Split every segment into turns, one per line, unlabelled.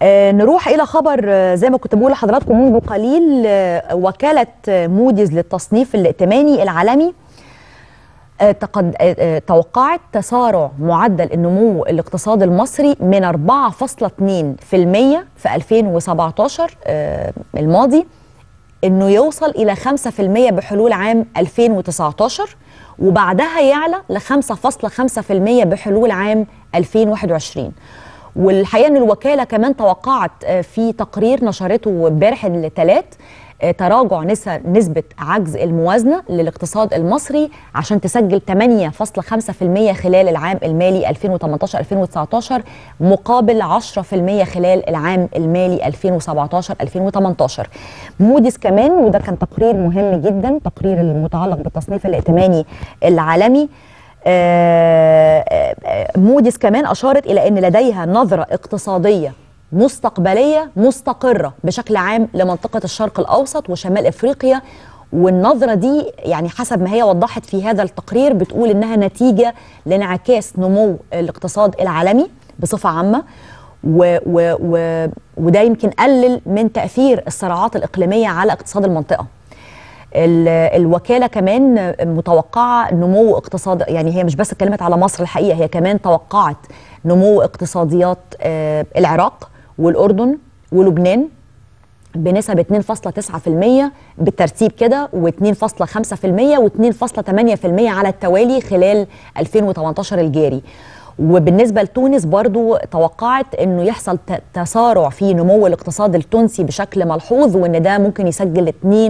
آه، نروح الى خبر آه، زي ما كنت بقول لحضراتكم منذ قليل آه، وكاله آه، موديز للتصنيف الائتماني العالمي آه، تقد... آه، آه، توقعت تسارع معدل النمو الاقتصادي المصري من 4.2% في 2017 آه، الماضي انه يوصل الى 5% بحلول عام 2019 وبعدها يعلى ل 5.5% بحلول عام 2021 والحقيقه ان الوكاله كمان توقعت آه، في تقرير نشرته امبارح الثلاث تراجع نسا- نسبة عجز الموازنة للاقتصاد المصري عشان تسجل 8.5% خلال العام المالي 2018-2019 مقابل 10% خلال العام المالي 2017-2018 موديس كمان وده كان تقرير مهم جدا تقرير المتعلق بالتصنيف الائتماني العالمي آه، آه، آه، موديس كمان أشارت إلى أن لديها نظرة اقتصادية مستقبليه مستقره بشكل عام لمنطقه الشرق الاوسط وشمال افريقيا والنظره دي يعني حسب ما هي وضحت في هذا التقرير بتقول انها نتيجه لانعكاس نمو الاقتصاد العالمي بصفه عامه و و و وده يمكن قلل من تاثير الصراعات الاقليميه على اقتصاد المنطقه ال- الوكاله كمان متوقعه نمو اقتصاد يعني هي مش بس اتكلمت على مصر الحقيقه هي كمان توقعت نمو اقتصاديات آه، العراق والاردن ولبنان بنسب 2.9% بالترتيب كده و2.5% و2.8% على التوالي خلال 2018 الجاري وبالنسبة لتونس برضو توقعت انه يحصل ت- تسارع في نمو الاقتصاد التونسي بشكل ملحوظ وان ده ممكن يسجل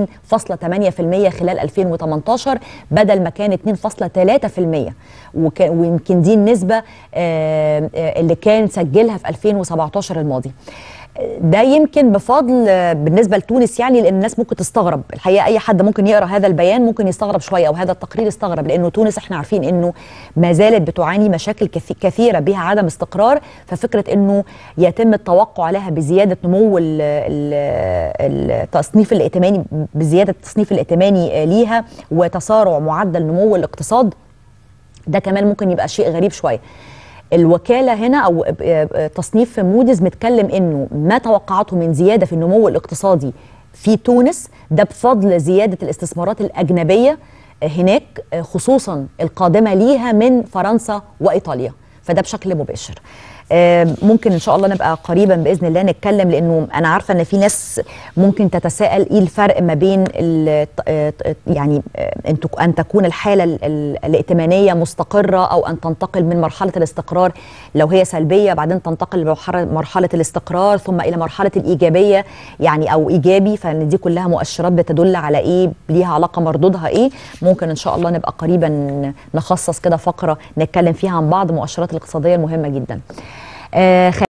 2.8% خلال 2018 بدل ما كان 2.3% وك- ويمكن دي النسبة آه، آه، اللي كان سجلها في 2017 الماضي ده يمكن بفضل آه، بالنسبه لتونس يعني لان الناس ممكن تستغرب الحقيقه اي حد ممكن يقرا هذا البيان ممكن يستغرب شويه او هذا التقرير يستغرب لانه تونس احنا عارفين انه ما زالت بتعاني مشاكل كثي- كثيره بها عدم استقرار ففكره انه يتم التوقع لها بزياده نمو ال- ال- التصنيف الائتماني بزياده التصنيف الائتماني آه، ليها وتسارع معدل نمو الاقتصاد ده كمان ممكن يبقى شيء غريب شويه الوكاله هنا او تصنيف موديز متكلم انه ما توقعته من زياده في النمو الاقتصادي في تونس ده بفضل زياده الاستثمارات الاجنبيه هناك خصوصا القادمه ليها من فرنسا وايطاليا فده بشكل مباشر آه، ممكن ان شاء الله نبقى قريبا باذن الله نتكلم لانه انا عارفه ان في ناس ممكن تتساءل ايه الفرق ما بين ال- آه، يعني آه، ان تك- ان تكون الحاله ال- ال- الائتمانيه مستقره او ان تنتقل من مرحله الاستقرار لو هي سلبيه بعدين تنتقل لمرحله مرحله الاستقرار ثم الى مرحله الايجابيه يعني او ايجابي فان دي كلها مؤشرات بتدل على ايه ليها علاقه مردودها ايه ممكن ان شاء الله نبقى قريبا نخصص كده فقره نتكلم فيها عن بعض المؤشرات الاقتصاديه المهمه جدا آه